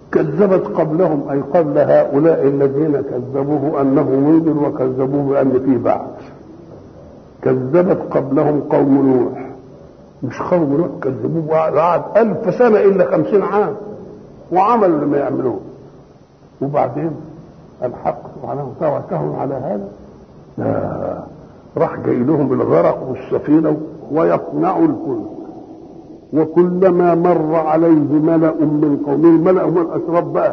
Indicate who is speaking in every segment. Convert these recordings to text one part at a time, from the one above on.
Speaker 1: كذبت قبلهم أي قبل هؤلاء الذين كذبوه أنه منذر وكذبوه بأن فيه بعث كذبت قبلهم قوم نوح مش قوم نوح كذبوه قعد ألف سنة إلا خمسين عام وعملوا اللي ما يعملوه وبعدين الحق سبحانه تركهم على هذا لا راح جاي لهم بالغرق والسفينة ويصنعوا الفلك وكلما مر عليه ملأ من قومه الملأ هم الأشراف بقى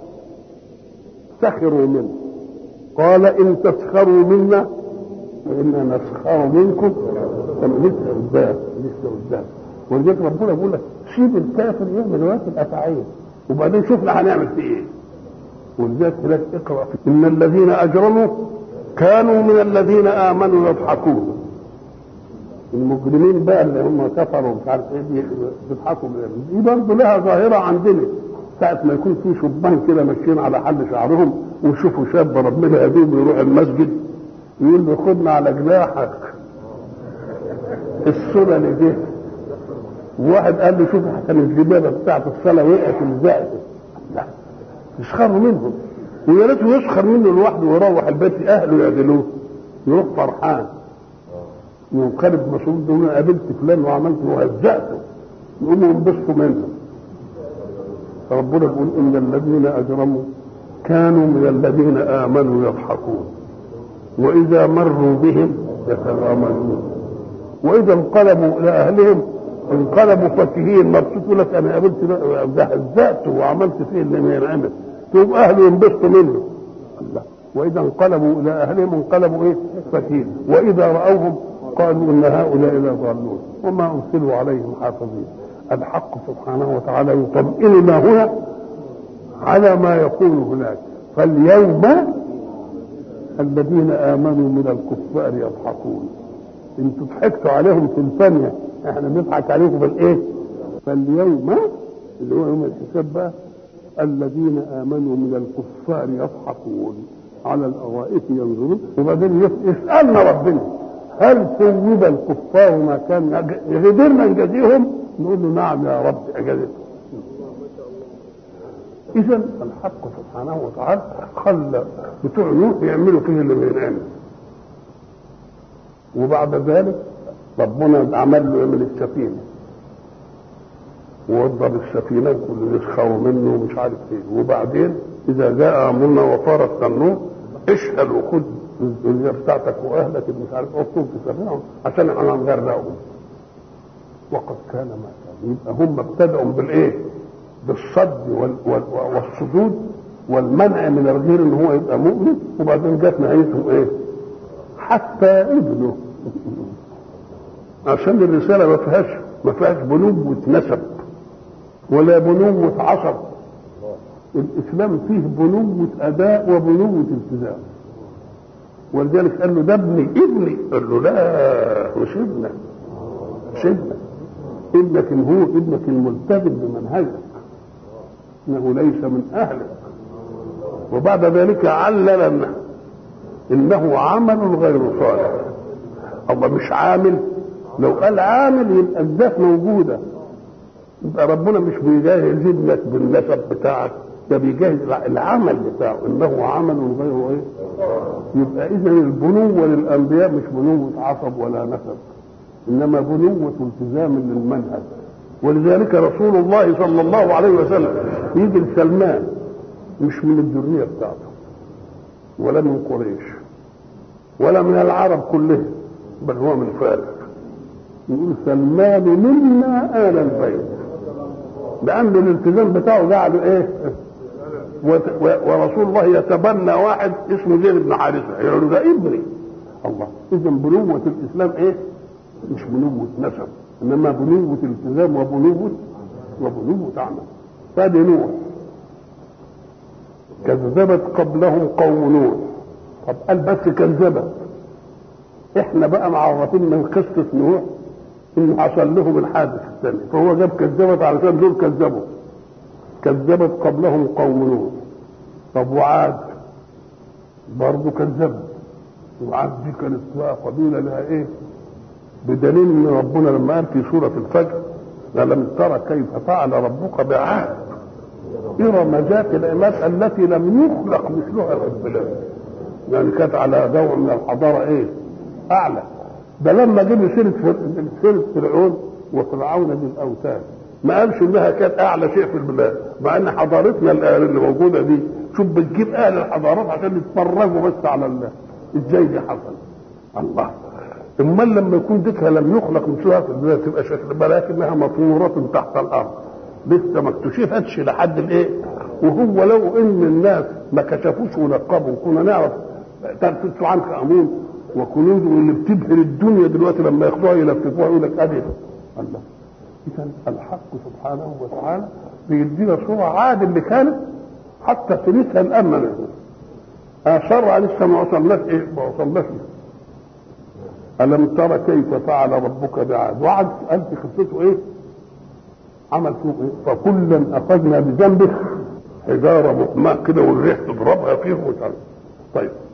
Speaker 1: سخروا منه قال إن تسخروا منا فإنا نسخر منكم طب لسه قدام لسه قدام ولذلك ربنا بيقول لك سيب الكافر يعمل وقت الأفعال وبعدين شوفنا هنعمل فيه إيه ولذلك هناك اقرأ إن الذين أجرموا كانوا من الذين آمنوا يضحكون المجرمين بقى اللي هم كفروا ومش عارف ايه بيضحكوا دي برضه لها ظاهره عندنا ساعة ما يكون في شبان كده ماشيين على حل شعرهم ويشوفوا شاب ربنا يهديهم يروح المسجد يقول له خدنا على جناحك السنن دي وواحد قال لي شوف كان الجبابه بتاعت الصلاه وقعت ازاي لا يسخروا منهم ويا ريته يسخر منه لوحده ويروح البيت اهله يعدلوه يروح فرحان ينقلب مسعود يقول انا قابلت فلان وعملت وهزأته يقوموا ينبسطوا منه ربنا يقول ان الذين اجرموا كانوا من الذين امنوا يضحكون واذا مروا بهم يتغامزون واذا انقلبوا الى اهلهم انقلبوا فكهين مبسوط لك انا قابلت ده هزأته وعملت فيه اللي ما ينعمل تقوم اهله ينبسطوا منه الله واذا انقلبوا الى اهلهم انقلبوا ايه فكهين واذا راوهم قالوا ان هؤلاء لضالون وما ارسلوا عليهم حافظين الحق سبحانه وتعالى يطمئننا هنا على ما يقول هناك فاليوم الذين امنوا من الكفار يضحكون انتوا ضحكتوا عليهم في الثانيه احنا بنضحك عليكم في الايه فاليوم اللي هو يوم الحساب بقى الذين امنوا من الكفار يضحكون على الارائك ينظرون وبعدين يسالنا ربنا هل ثوب الكفار ما كان قدرنا نجازيهم نقول له نعم يا رب اجازتهم اذا الحق سبحانه وتعالى خلى بتوع نوح يعملوا فيه اللي بينعمل وبعد ذلك ربنا عمل له يعمل السفينه ووضب السفينه كله يسخروا منه ومش عارف ايه وبعدين اذا جاء امرنا وفار التنور اشهد وخد الذريه بتاعتك واهلك مش عارف اكتب في سفينه عشان احنا نغرقهم وقد كان ما كان يبقى هم ابتدأوا بالايه؟ بالصد وال وال والصدود والمنع من الغير ان هو يبقى مؤمن وبعدين جت نهايتهم ايه؟ حتى ابنه عشان الرساله ما فيهاش ما فيهاش بنوة نسب ولا بنوة عصب الاسلام فيه بنوة اداء وبنوة التزام ولذلك قال له ده ابني ابني قال له لا مش ابنك مش ابنك ابنك إن هو ابنك الملتزم بمنهجك انه ليس من اهلك وبعد ذلك علل انه عمل غير صالح الله مش عامل لو قال عامل يبقى الذات موجوده يبقى ربنا مش بيجهز ابنك بالنسب بتاعك ده بيجهز العمل بتاعه انه عمل غير ايه يبقى اذا البنوه للانبياء مش بنوه عصب ولا نسب انما بنوه التزام للمنهج ولذلك رسول الله صلى الله عليه وسلم يجي لسلمان مش من الذريه بتاعته ولا من قريش ولا من العرب كلهم بل هو من فارس يقول سلمان منا آل البيت لأن الالتزام بتاعه جعله إيه؟ ورسول الله يتبنى واحد اسمه زيد بن حارثة يقول ده ابني الله إذا بنوة الإسلام إيه؟ مش بنوة نسب إنما بنوة التزام وبنوة وبنوة عمل فادي نوح كذبت قبلهم قوم نوح طب قال بس كذبت احنا بقى معرفين من قصة نوح انه حصل لهم الحادث الثاني فهو جاب كذبت علشان دول كذبوا كذبت قبلهم قوم نوح طب وعاد برضه كذبت وعاد دي كانت بقى قبيله لها ايه بدليل ان ربنا لما قال في سوره الفجر لم ترى كيف فعل ربك بعاد إرم ذات العماد التي لم يخلق مثلها في البلاد يعني كانت على نوع من الحضارة إيه أعلى ده لما جيب سيرة سيرة فرعون وفرعون بالأوتاد ما قالش إنها كانت أعلى شيء في البلاد مع إن حضارتنا اللي موجودة دي شوف بتجيب أهل الحضارات عشان يتفرجوا بس على الله إزاي دي حصل الله امال لما يكون ديكها لم يخلق مثلها في البلاد تبقى شكل ولكنها مطمورة تحت الارض لسه ما اكتشفتش لحد الايه وهو لو ان الناس ما كشفوش ونقبوا كنا نعرف تنفذ عنك امون وكنوز واللي بتبهر الدنيا دلوقتي لما ياخدوها يلففوها يقول لك ادي الله اذا الحق سبحانه وتعالى بيدينا صوره عاد اللي كانت حتى سنتها الامن اثرها لسه ما وصلناش ايه ما وصلناش ألم ترى كيف فعل ربك بعاد وعد أنت قصته إيه عمل فيه إيه فكلا أخذنا بذنبه حجارة مهمة كده والريح تضربها فيه وتعالى. طيب